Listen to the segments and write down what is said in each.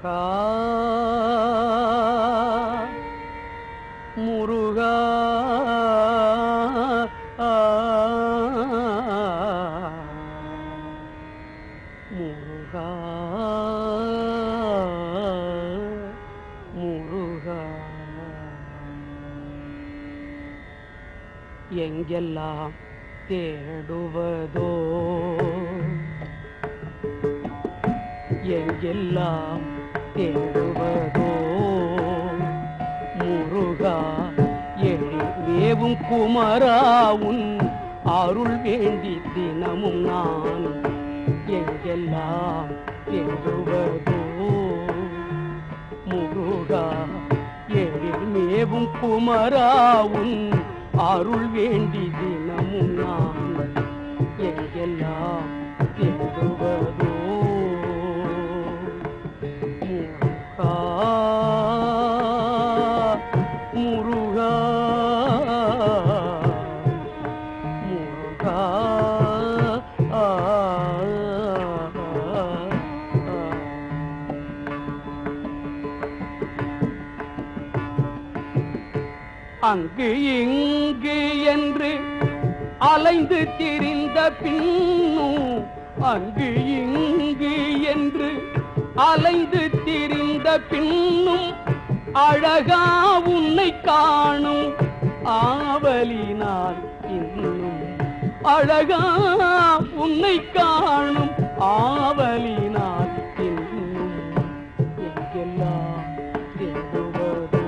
முருகா முருகா முருகா முருகா எங்கெல்லாம் தேடுவதோ எங்கெல்லாம் தேடுவதோ முருகா எழி மேவும் குமராவுன் அருள் வேண்டி தினமும் நான் எங்கெல்லாம் தேடுவதோ முருகா எழில் மேவும் குமராவுன் அருள் வேண்டி தினமும் நான் எங்கெல்லாம் தேடுவதோ முருகா முருகா முருகா ஆ, ஆ, ஆ. அங்கு இங்கு என்று அலைந்து திரிந்த பின்னும் அங்கு இங்கு என்று அலைந்து திரிந்த பின்னும் அழகா உன்னை காணும் ஆவலினால் இன்னும் அழகா உன்னை காணும் ஆவலினால் இன்னும் எங்கெல்லாம் தேடுவதோ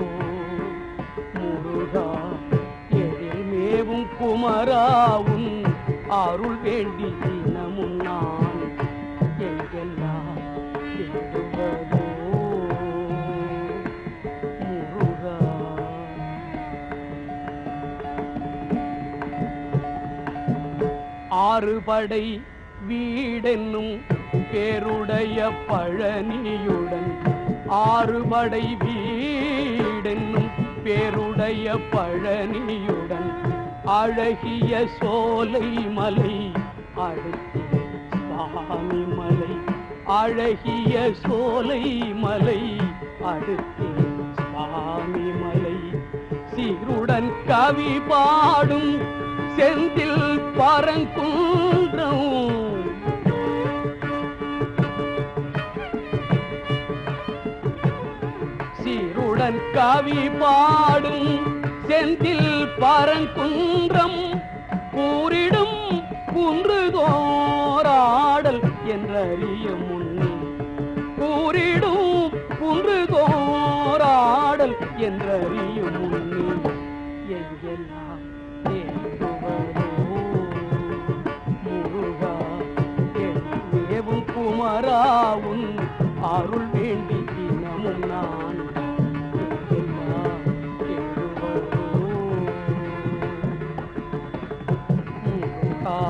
முருகா எழில் மேவும் குமராவும் அருள் வேண்டி தினமும் நான் எங்கெல்லாம் தேடுவதோ முருகா ஆறுபடை வீடென்னும் பேருடைய பழனியுடன் ஆறுபடை வீடென்னும் பேருடைய பழனியுடன் அழகிய சோலை மலை அடுத்து சுவாமி மலை அழகிய சோலை மலை அடுத்து சுவாமி மலை சீருடன் கவி பாடும் செந்தில் பரங்குன்றம் சீருடன் கவி பாடும் செந்தில் பரங்குன்றம் கூறிடும் குன்றுதோராடல் என்றறிய முன்னே கூறிடும் குன்றுதோராடல் என்றறிய முன்னே எங்கெல்லாம் தேடுவதோ முருகா ஏவும் குமராவும் அருள் வேண்டி தினமும் நான் எங்கெல்லாம் தேடுவதோ முருகா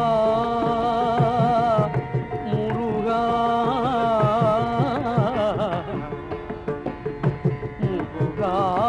முருகா முருகா